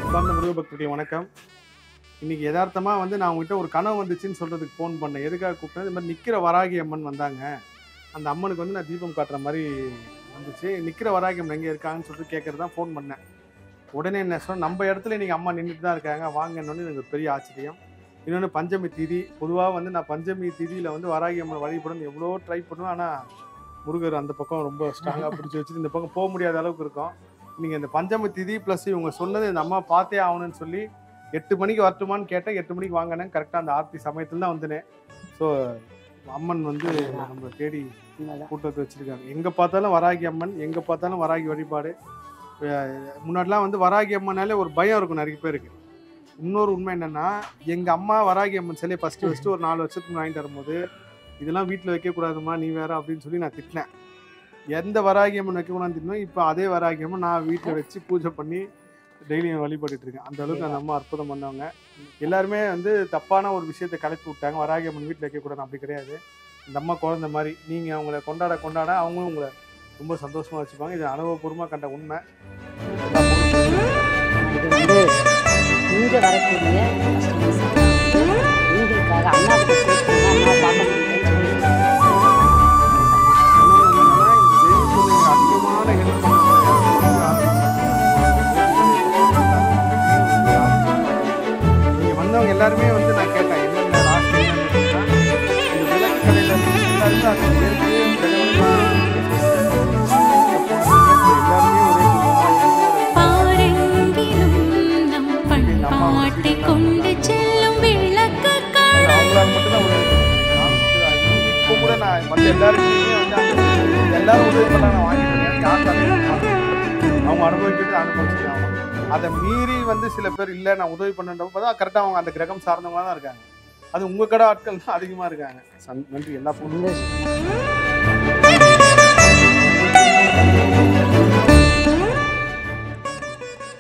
அன்பார்ந்த முருகபக்தருடைய வணக்கம் இன்னைக்கு யதார்த்தமா வந்து நான் உங்ககிட்ட ஒரு கனவு வந்துச்சுன்னு சொல்றதுக்கு ஃபோன் பண்ணேன் எதுக்காக கூப்பிட்டேன் இந்த மாதிரி நிக்கிற வராகி அம்மன் வந்தாங்க அந்த அம்மனுக்கு வந்து நான் தீபம் காட்டுற மாதிரி வந்துச்சு நிக்கிற வராகி அம்மன் எங்கே இருக்காங்கன்னு சொல்லிட்டு கேட்கறது தான் ஃபோன் பண்ணேன் உடனே என்ன சொன்ன நம்ம இடத்துல இன்னைக்கு அம்மா நின்றுட்டு தான் இருக்காங்க வாங்கன்னு எனக்கு ஒரு பெரிய ஆச்சரியம் இன்னொன்று பஞ்சமி திதி பொதுவாக வந்து நான் பஞ்சமி திதியில் வந்து வராகி அம்மன் வழிபடணும் எவ்வளோ ட்ரை பண்ணுவேன் ஆனால் முருகர் அந்த பக்கம் ரொம்ப ஸ்ட்ராங்காக பிடிச்சி வச்சுட்டு இந்த பக்கம் போக முடியாத அளவுக்கு இருக்கும் நீங்கள் இந்த பஞ்சமி திதி ப்ளஸ் இவங்க சொன்னது இந்த அம்மா பார்த்தே ஆகணும்னு சொல்லி எட்டு மணிக்கு வரட்டுமான்னு கேட்டேன் எட்டு மணிக்கு வாங்கினேன் கரெக்டாக அந்த ஆர்த்தி சமயத்தில் தான் வந்தேன் ஸோ அம்மன் வந்து நம்ம தேடி கூட்டத்தை வச்சுருக்காங்க எங்கே பார்த்தாலும் வராகி அம்மன் எங்கே பார்த்தாலும் வராகி வழிபாடு அஹ் முன்னாடிலாம் வந்து வராகி அம்மனாலே ஒரு பயம் இருக்கும் நிறைய பேருக்கு இன்னொரு உண்மை என்னன்னா எங்கள் அம்மா வராகி அம்மன் சிலையை ஃபஸ்ட்டு ஃபஸ்ட்டு ஒரு நாலு வருஷத்துக்கு முன்னாடி வாங்கிட்டு வரும்போது இதெல்லாம் வீட்டில் வைக்கக்கூடாதும்மா நீ வேற அப்படின்னு சொல்லி நான் திட்டினேன் எந்த வராகி அம்மன் வைக்கக்கூடாதுன்னு திட்டினோம் இப்போ அதே வராகி அம்மன் நான் வீட்டில் வச்சு பூஜை பண்ணி டெய்லியும் வழிபட்டுட்டு இருக்கேன் அந்த அளவுக்கு அந்த அம்மா அற்புதம் பண்ணவங்க எல்லாருமே வந்து தப்பான ஒரு விஷயத்தை கலப்பி விட்டாங்க வராகி அம்மன் வீட்டில் வைக்கக்கூடாது அப்படி கிடையாது இந்த அம்மா குழந்தை மாதிரி நீங்கள் அவங்கள கொண்டாட கொண்டாட அவங்களும் உங்களை ரொம்ப சந்தோஷமாக வச்சுப்பாங்க இது அனுபவபூர்வமாக கண்ட உண்மை இது வந்து இங்கே வரக்கூடிய கஸ்டமர்ஸ் உங்களுக்காக அண்ணாவுக்கு கேட்குறாங்க அண்ணா பார்க்க முடியலன்னு சொல்லி இன்னொன்னு என்னன்னா, இந்த தெய்வத்துக்கு நீங்க அதிகமான help பண்ணுங்க. நீங்க வந்தவங்க எல்லாருமே வந்து நான் கேட்டேன் என்னென்ன ராசி என்னென்ன கேட்டா, இந்த விளக்கு கடையில இருந்து எல்லாருமே அந்த இயற்கை, பிரகடனமா எல்லாருமே ஒரே குடும்பமா பாரெங்கிலும் நம் பண்பாட்டை கொண்டு செல்லும் விளக்குகள் அவங்களால மட்டும்தான் உதவி பண்ண இப்போ கூட நான் வந்து எல்லாருக்குமே வந்து அந்த எல்லாரும் உதவி பண்ண நான் வாங்கிட்டேன் யார் தலையில அவங்க அனுபவிக்கிறது அனுபவிச்சுட்டு ஆகும் அதை மீறி வந்து சில பேர் இல்லை நான் உதவி பண்ணுன்றப்ப தான் கரெக்டாக அவங்க அந்த கிரகம் சார்ந்தவங்க தான் இருக்காங்க அது உங்கள் கடை ஆட்கள் தான் அதிகமாக இருக்காங்க சந்- நன்றி எல்லா பொண்ணும் சந்தோஷம்